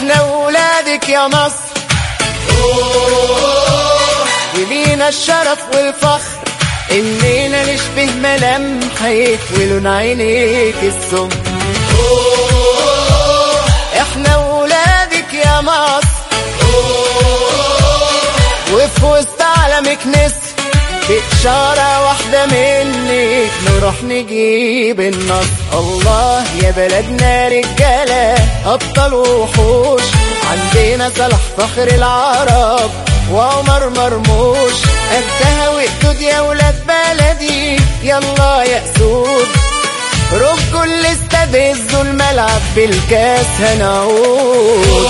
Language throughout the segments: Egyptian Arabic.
احنا ولادك يا مصر ولينا الشرف والفخر اننا نشبه ملامحك ولون عينيك السم احنا ولادك يا مصر وفي وسط عالمك نسر بإشارة واحدة منك نروح نجيب النصر الله يا بلدنا رجالة أبطال وحوش عندنا صلاح فخر العرب وعمر مرموش قدها وقدود يا ولاد بلدي يلا يا أسود رجوا اللي استفزوا الملعب بالكاس هنعود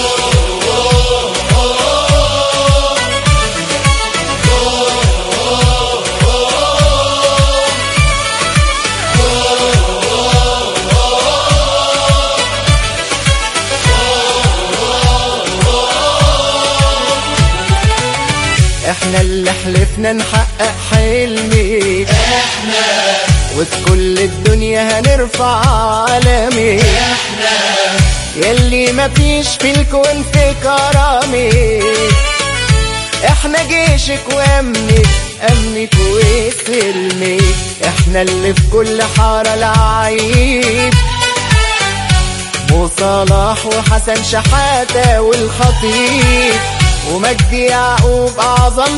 احنا اللي حلفنا نحقق حلمي احنا وفي كل الدنيا هنرفع عالمي احنا يلي مفيش في الكون في كرامي احنا جيشك وامنك امنك وسلمك احنا اللي في كل حارة لعيب مو صلاح وحسن شحاتة والخطيب ومجدي يعقوب أعظم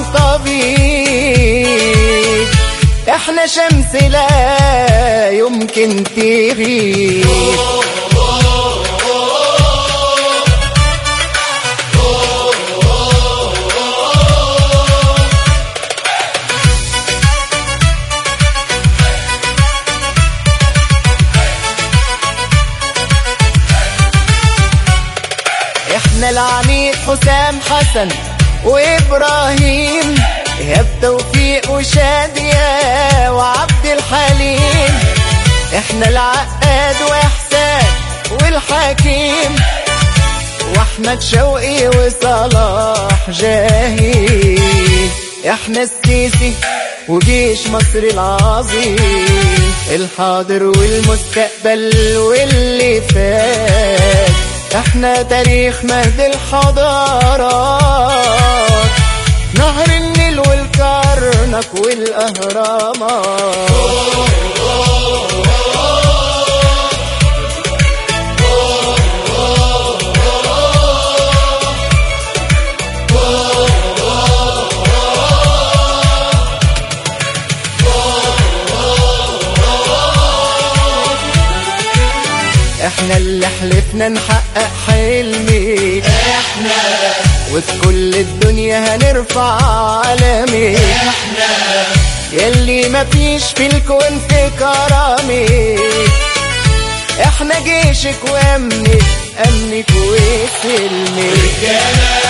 طبيب احنا شمس لا يمكن تغيب احنا العميد حسام حسن وابراهيم ايهاب توفيق وشادية وعبد الحليم احنا العقاد واحسان والحكيم واحمد شوقي وصلاح جاهين احنا السيسي وجيش مصر العظيم الحاضر والمستقبل واللي فات احنا تاريخ مهد الحضارات نهر النيل والكرنك والاهرامات احنا اللي حلفنا نحقق حلمي احنا وفي كل الدنيا هنرفع عالمي احنا يلي مفيش في الكون في كرامي احنا جيشك وامنك امنك وسلمك رجالة